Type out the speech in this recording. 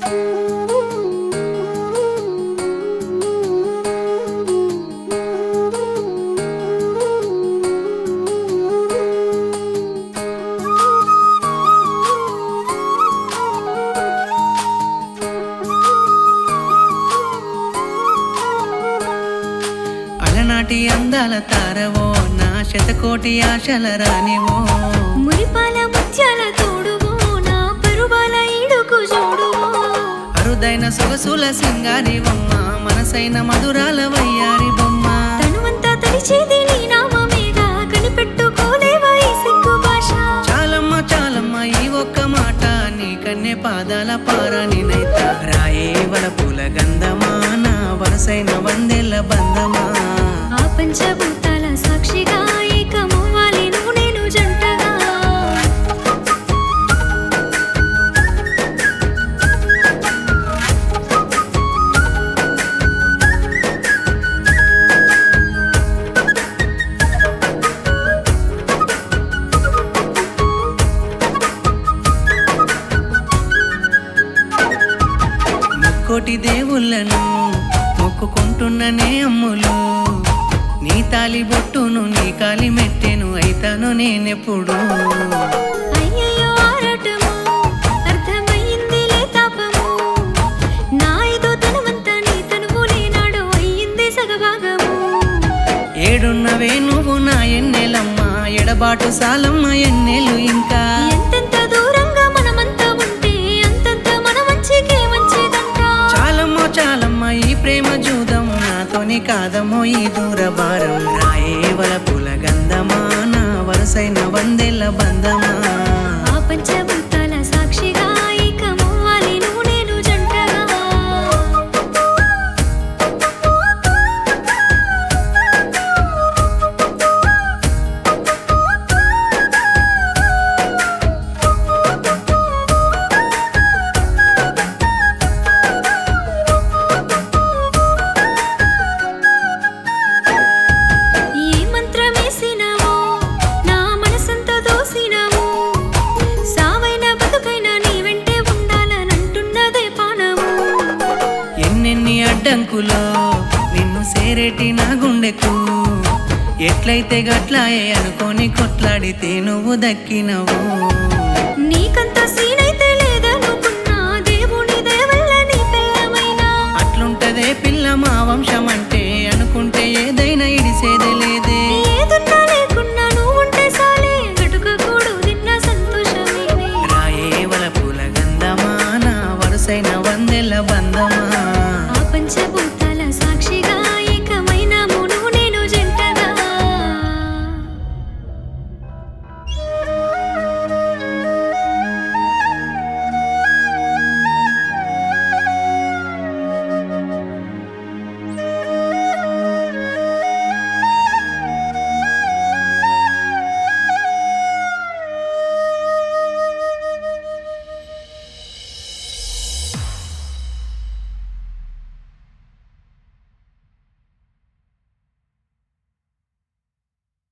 అలనాటి అందాల తారవో నా శతకోటి ఆశల రానివో మురిపాల ముత్యాల తోడువో నా పరువాల ఈడుకు జోడువో అరుదైన సొగసుల సింగారివమ్మ మనసైన మధురాల వయ్యారి బొమ్మ తనువంతా తడిచేది నీ నామమేగా కనిపెట్టుకోలేవా ఈ సిగ్గు భాష చాలమ్మ చాలమ్మ ఈ ఒక్క మాట నీ కన్నె పాదాల పారాని నైత రాయే వల పూల గంధమా నా వరసైన వందెల బంధమా ఆ పంచభూతాల సాక్షిగా ఏకమవ్వాలి నువ్వు నేను జంటగా ముక్కోటి దేవుళ్ళను మొక్కుకుంటున్ననే అమ్ములు నీ తాలి బొట్టును నీ కాలి మెట్టెను అయితాను నేనెప్పుడు అయ్యయ్యో ఆరాటము అర్థమయ్యిందిలే తాపము నా ఏదో తనవంతా నీ తనువు లేనాడు అయ్యింది సగభాగము ఏడున్నవే నువ్వు నా ఎన్నెలమ్మ ఎడబాటు సాలమ్మ ఎన్నెలు ఇంకా ఎంతెంత దూరంగా మనమంతా ఉంటే అంతంత మన మంచికే మంచిదంట చాలమ్మ చాలమ్మ ఈ ప్రేమ జూదం నాతోని కాదమ్మో ఈ దూర భారం రాయే వల పూల గంధమా నా వరసైన వందెల బంధమా ఆ పంచభూతాల సాక్షిగా ఏకమవ్వాలి నువ్వు నేను జంటగా ఏ మంత్రమేసినావో నా మనసంతా దోసినావు సావైన బతుకైనా నీ వెంటే ఉండాలనంటున్నదే పానము ఎన్నెన్ని అడ్డంకులో నిన్ను సేరేటి నా గుండెకు ఎట్లయితే గట్లాయే అనుకొని కొట్లాడితే నువ్వు దక్కినవు నీకంత సీనైతే